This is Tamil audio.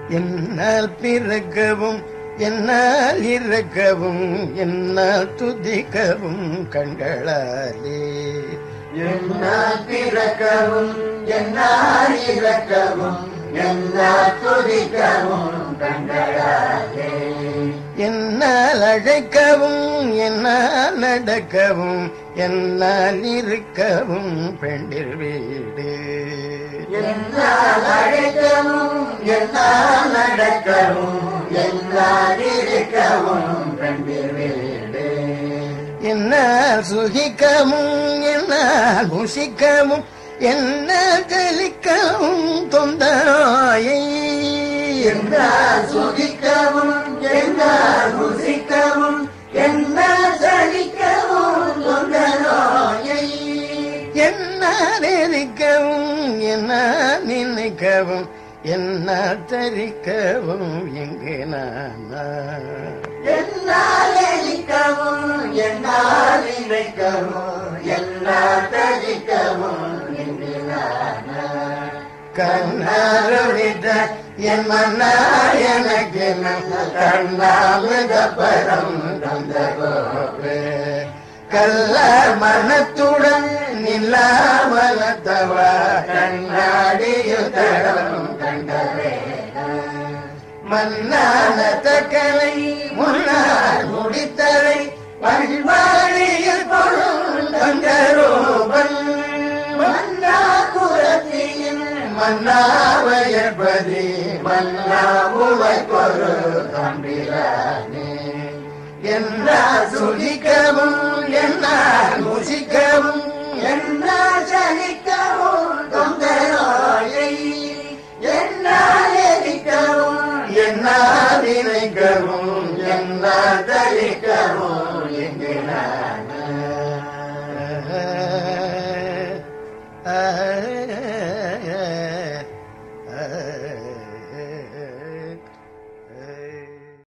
என்னால் பிறக்கவும் என்னால் இறக்கவும் என்னால் துதிக்கவும் கண்களாலே என்னால் பிறக்கவும் என்னால் இறக்கவும் என்னால் துதிக்கவும் கண்களாலே என்னால் அழைக்கவும் என்னால் நடக்கவும் என்னால் இருக்கவும் பெண்டிர் வீடு என்னால் அழைக்கவும் என்னால் நடக்கவும் என்னால் இருக்கவும் கண்டிர் வீடு என்னால் சுகிக்கவும் என்னால் புசிக்கவும் என்னால் ஜலிக்கவும் தொந்தராயை என்னால் சுகிக்கவும் என்னால் ருசிக்கவும் என்னால் சலிக்கவும் தொந்த நோயை என்னால் எரிக்கவும் என்னால் நினைக்கவும் என்னால் தரிக்கவும் எங்கு நானா என்னால் எரிக்கவும் என்னால் நினைக்கவும் என்னால் தரிக்கவும் கண்ணாரவித என் மன்னா எனக்கு கண்ணாமித பரம் தந்தகோவே கல்லார் மனத்துடன் நில்லாமலத்தவ கண்ணாடியில் தடம் கண்டவே மன்னான தக்கலை முன்னார் முடித்தலை பண்பாடியில் பொருள் தங்கரோபன் மன்னா குரத்தியின் மன்னாவயற்பதி மன்னாவுவை பொரு தம்பிரானே என்றால் சுகிக்கவும் என்னால் முசிக்கவும் என்னால் சலிக்கவும் தொந்த நோயை என்னால் எரிக்கவும் என்னால் நினைக்கவும் என்னால் தரிக்கவும் எங்கினார்